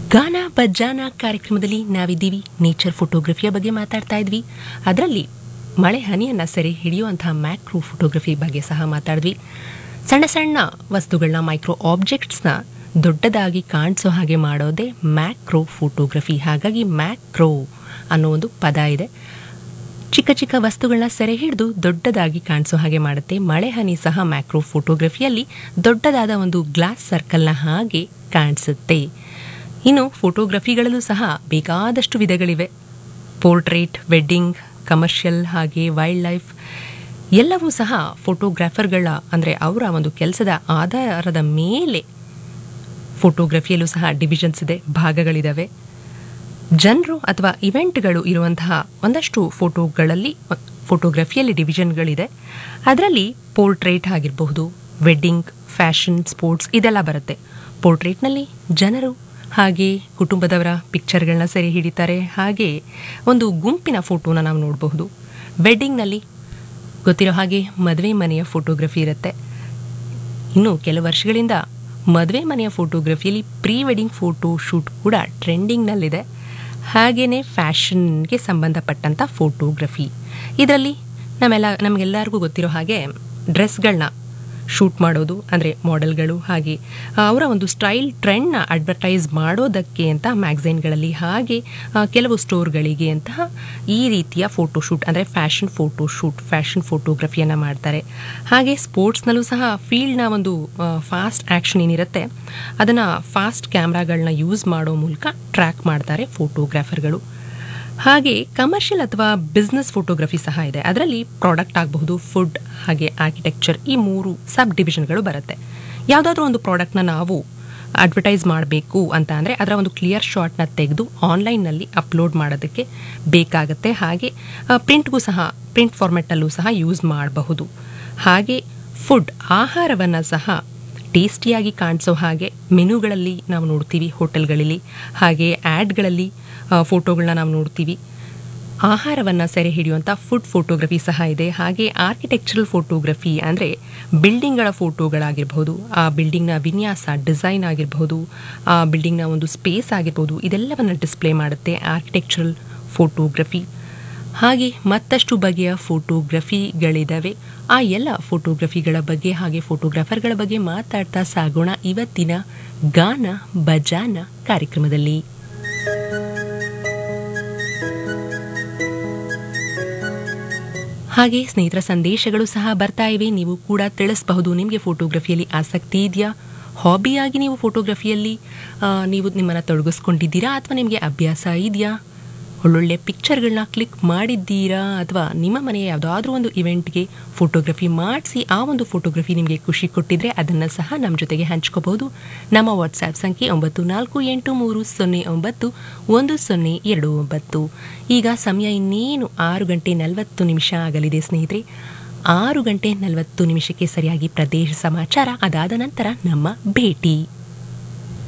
ಗಾನ ಬಜ್ಜಾನ ಕಾರ್ಯಕ್ರಮದಲ್ಲಿ ನಾವಿದ್ದೀವಿ ನೇಚರ್ ಫೋಟೋಗ್ರಫಿಯ ಬಗ್ಗೆ ಮಾತಾಡ್ತಾ ಇದ್ವಿ ಅದರಲ್ಲಿ ಮಳೆ ಹನಿಯನ್ನು ಸೆರೆ ಹಿಡಿಯುವಂತಹ ಮ್ಯಾಕ್ರೋ ಫೋಟೋಗ್ರಫಿ ಬಗ್ಗೆ ಸಹ ಮಾತಾಡಿದ್ವಿ ಸಣ್ಣ ಸಣ್ಣ ವಸ್ತುಗಳನ್ನ ಮೈಕ್ರೋ ಆಬ್ಜೆಕ್ಟ್ಸ್ನ ದೊಡ್ಡದಾಗಿ ಕಾಣಿಸೋ ಹಾಗೆ ಮಾಡೋದೇ ಮ್ಯಾಕ್ರೋ ಫೋಟೋಗ್ರಫಿ ಹಾಗಾಗಿ ಮ್ಯಾಕ್ರೋ ಅನ್ನೋ ಒಂದು ಪದ ಇದೆ ಚಿಕ್ಕ ಚಿಕ್ಕ ವಸ್ತುಗಳನ್ನ ಸೆರೆ ಹಿಡಿದು ದೊಡ್ಡದಾಗಿ ಕಾಣಿಸೋ ಹಾಗೆ ಮಾಡುತ್ತೆ ಮಳೆ ಹನಿ ಸಹ ಮ್ಯಾಕ್ರೋ ಫೋಟೋಗ್ರಫಿಯಲ್ಲಿ ದೊಡ್ಡದಾದ ಒಂದು ಗ್ಲಾಸ್ ಸರ್ಕಲ್ನ ಹಾಗೆ ಕಾಣಿಸುತ್ತೆ ಇನ್ನು ಫೋಟೋಗ್ರಫಿಗಳಲ್ಲೂ ಸಹ ಬೇಕಾದಷ್ಟು ವಿಧಗಳಿವೆ ಪೋರ್ಟ್ರೇಟ್ ವೆಡ್ಡಿಂಗ್ ಕಮರ್ಷಿಯಲ್ ಹಾಗೆ ವೈಲ್ಡ್ ಲೈಫ್ ಎಲ್ಲವೂ ಸಹ ಫೋಟೋಗ್ರಾಫರ್ಗಳ ಅಂದರೆ ಅವರ ಒಂದು ಕೆಲಸದ ಆಧಾರದ ಮೇಲೆ ಫೋಟೋಗ್ರಫಿಯಲ್ಲೂ ಸಹ ಡಿವಿಷನ್ಸ್ ಇದೆ ಭಾಗಗಳಿದ್ದಾವೆ ಜನರು ಅಥವಾ ಇವೆಂಟ್ಗಳು ಇರುವಂತಹ ಒಂದಷ್ಟು ಫೋಟೋಗಳಲ್ಲಿ ಫೋಟೋಗ್ರಫಿಯಲ್ಲಿ ಡಿವಿಷನ್ಗಳಿದೆ ಅದರಲ್ಲಿ ಪೋರ್ಟ್ರೇಟ್ ಆಗಿರಬಹುದು ವೆಡ್ಡಿಂಗ್ ಫ್ಯಾಷನ್ ಸ್ಪೋರ್ಟ್ಸ್ ಇದೆಲ್ಲ ಬರುತ್ತೆ ಪೋರ್ಟ್ರೇಟ್ನಲ್ಲಿ ಜನರು ಹಾಗೆ ಕುಟುಂಬದವರ ಪಿಕ್ಚರ್ಗಳನ್ನ ಸೆರೆ ಹಿಡಿತಾರೆ ಹಾಗೆ ಒಂದು ಗುಂಪಿನ ಫೋಟೋನ ನಾವು ನೋಡಬಹುದು ವೆಡ್ಡಿಂಗ್ನಲ್ಲಿ ಗೊತ್ತಿರೋ ಹಾಗೆ ಮದುವೆ ಮನೆಯ ಫೋಟೋಗ್ರಫಿ ಇರುತ್ತೆ ಇನ್ನು ಕೆಲವು ವರ್ಷಗಳಿಂದ ಮದುವೆ ಮನೆಯ ಫೋಟೋಗ್ರಫಿಯಲ್ಲಿ ಪ್ರೀ ವೆಡ್ಡಿಂಗ್ ಫೋಟೋ ಶೂಟ್ ಕೂಡ ಟ್ರೆಂಡಿಂಗ್ನಲ್ಲಿದೆ ಹಾಗೆಯೇ ಫ್ಯಾಷನ್ಗೆ ಸಂಬಂಧಪಟ್ಟಂಥ ಫೋಟೋಗ್ರಫಿ ಇದರಲ್ಲಿ ನಮ್ಮೆಲ್ಲ ನಮಗೆಲ್ಲರಿಗೂ ಗೊತ್ತಿರೋ ಹಾಗೆ ಡ್ರೆಸ್ಗಳನ್ನ ಶೂಟ್ ಮಾಡೋದು ಅಂದರೆ ಮಾಡೆಲ್ಗಳು ಹಾಗೆ ಅವರ ಒಂದು ಸ್ಟೈಲ್ ಟ್ರೆಂಡ್ನ ಅಡ್ವರ್ಟೈಸ್ ಮಾಡೋದಕ್ಕೆ ಅಂತ ಮ್ಯಾಗ್ಝೈನ್ಗಳಲ್ಲಿ ಹಾಗೆ ಆ, ಕೆಲವು ಸ್ಟೋರ್ಗಳಿಗೆ ಅಂತಹ ಈ ರೀತಿಯ ಫೋಟೋಶೂಟ್ ಅಂದರೆ ಫ್ಯಾಷನ್ ಫೋಟೋಶೂಟ್ ಫ್ಯಾಷನ್ ಫೋಟೋಗ್ರಫಿಯನ್ನು ಮಾಡ್ತಾರೆ ಹಾಗೆ ಸ್ಪೋರ್ಟ್ಸ್ನಲ್ಲೂ ಸಹ ಫೀಲ್ಡ್ನ ಒಂದು ಫಾಸ್ಟ್ ಆ್ಯಕ್ಷನ್ ಏನಿರುತ್ತೆ ಅದನ್ನು ಫಾಸ್ಟ್ ಕ್ಯಾಮ್ರಾಗಳನ್ನ ಯೂಸ್ ಮಾಡೋ ಮೂಲಕ ಟ್ರ್ಯಾಕ್ ಮಾಡ್ತಾರೆ ಫೋಟೋಗ್ರಾಫರ್ಗಳು ಹಾಗೆ ಕಮರ್ಷಿಯಲ್ ಅಥವಾ ಬಿಸ್ನೆಸ್ ಫೋಟೋಗ್ರಫಿ ಸಹ ಇದೆ ಅದರಲ್ಲಿ ಪ್ರಾಡಕ್ಟ್ ಆಗಬಹುದು ಫುಡ್ ಹಾಗೆ ಆರ್ಕಿಟೆಕ್ಚರ್ ಈ ಮೂರು ಸಬ್ ಡಿವಿಷನ್ಗಳು ಬರುತ್ತೆ ಯಾವುದಾದ್ರೂ ಒಂದು ಪ್ರಾಡಕ್ಟ್ನ ನಾವು ಅಡ್ವರ್ಟೈಸ್ ಮಾಡಬೇಕು ಅಂತ ಅಂದರೆ ಅದರ ಒಂದು ಕ್ಲಿಯರ್ ಶಾಟ್ನ ತೆಗೆದು ಆನ್ಲೈನ್ನಲ್ಲಿ ಅಪ್ಲೋಡ್ ಮಾಡೋದಕ್ಕೆ ಬೇಕಾಗುತ್ತೆ ಹಾಗೆ ಪ್ರಿಂಟ್ಗೂ ಸಹ ಪ್ರಿಂಟ್ ಫಾರ್ಮೆಟಲ್ಲೂ ಸಹ ಯೂಸ್ ಮಾಡಬಹುದು ಹಾಗೆ ಫುಡ್ ಆಹಾರವನ್ನು ಸಹ ಟೇಸ್ಟಿಯಾಗಿ ಕಾಣಿಸೋ ಹಾಗೆ ಮೆನುಗಳಲ್ಲಿ ನಾವು ನೋಡ್ತೀವಿ ಹೋಟೆಲ್ಗಳಲ್ಲಿ ಹಾಗೆ ಆ್ಯಡ್ಗಳಲ್ಲಿ ಫೋಟೋಗಳನ್ನ ನಾವು ನೋಡ್ತೀವಿ ಆಹಾರವನ್ನು ಸೆರೆ ಹಿಡಿಯುವಂಥ ಫುಡ್ ಫೋಟೋಗ್ರಫಿ ಸಹ ಇದೆ ಹಾಗೆ ಆರ್ಕಿಟೆಕ್ಚರಲ್ ಫೋಟೋಗ್ರಫಿ ಅಂದರೆ ಬಿಲ್ಡಿಂಗ್ಗಳ ಫೋಟೋಗಳಾಗಿರ್ಬೋದು ಆ ಬಿಲ್ಡಿಂಗ್ನ ವಿನ್ಯಾಸ ಡಿಸೈನ್ ಆಗಿರ್ಬೋದು ಆ ಬಿಲ್ಡಿಂಗ್ನ ಒಂದು ಸ್ಪೇಸ್ ಆಗಿರ್ಬೋದು ಇದೆಲ್ಲವನ್ನು ಡಿಸ್ಪ್ಲೇ ಮಾಡುತ್ತೆ ಆರ್ಕಿಟೆಕ್ಚರಲ್ ಫೋಟೋಗ್ರಫಿ ಹಾಗೆ ಮತ್ತಷ್ಟು ಬಗೆಯ ಫೋಟೋಗ್ರಫಿಗಳಿದ್ದಾವೆ ಆ ಎಲ್ಲ ಫೋಟೋಗ್ರಫಿಗಳ ಬಗ್ಗೆ ಹಾಗೆ ಫೋಟೋಗ್ರಾಫರ್ಗಳ ಬಗ್ಗೆ ಮಾತಾಡ್ತಾ ಸಾಗೋಣ ಇವತ್ತಿನ ಗಾನ ಬಜಾನ ಕಾರ್ಯಕ್ರಮದಲ್ಲಿ ಹಾಗೆ ಸ್ನೇಹಿತರ ಸಂದೇಶಗಳು ಸಹ ಬರ್ತಾ ಇವೆ ನೀವು ಕೂಡ ತಿಳಿಸಬಹುದು ನಿಮಗೆ ಫೋಟೋಗ್ರಫಿಯಲ್ಲಿ ಆಸಕ್ತಿ ಇದೆಯಾ ಹಾಬಿಯಾಗಿ ನೀವು ಫೋಟೋಗ್ರಫಿಯಲ್ಲಿ ಆ, ನೀವು ನಿಮ್ಮನ್ನು ತೊಡಗಿಸ್ಕೊಂಡಿದ್ದೀರಾ ಅಥವಾ ನಿಮಗೆ ಅಭ್ಯಾಸ ಇದೆಯಾ ಒಳ್ಳೊಳ್ಳೆ ಪಿಕ್ಚರ್ಗಳನ್ನ ಕ್ಲಿಕ್ ಮಾಡಿದ್ದೀರಾ ಅಥವಾ ನಿಮ್ಮ ಮನೆಯ ಯಾವುದಾದ್ರೂ ಒಂದು ಇವೆಂಟ್ಗೆ ಫೋಟೋಗ್ರಫಿ ಮಾಡಿಸಿ ಆ ಒಂದು ಫೋಟೋಗ್ರಫಿ ನಿಮಗೆ ಖುಷಿ ಕೊಟ್ಟಿದ್ರೆ ಅದನ್ನು ಸಹ ನಮ್ಮ ಜೊತೆಗೆ ಹಂಚ್ಕೋಬಹುದು ನಮ್ಮ ವಾಟ್ಸ್ಆ್ಯಪ್ ಸಂಖ್ಯೆ ಒಂಬತ್ತು ನಾಲ್ಕು ಎಂಟು ಮೂರು ಸೊನ್ನೆ ಒಂಬತ್ತು ಒಂದು ಸೊನ್ನೆ ಎರಡು ಒಂಬತ್ತು ಈಗ ಸಮಯ ಇನ್ನೇನು ಆರು ಗಂಟೆ ನಲವತ್ತು ನಿಮಿಷ ಆಗಲಿದೆ ಸ್ನೇಹಿತರೆ ಆರು ಗಂಟೆ ನಲವತ್ತು ನಿಮಿಷಕ್ಕೆ ಸರಿಯಾಗಿ ಪ್ರದೇಶ ಸಮಾಚಾರ ಅದಾದ ನಂತರ ನಮ್ಮ ಭೇಟಿ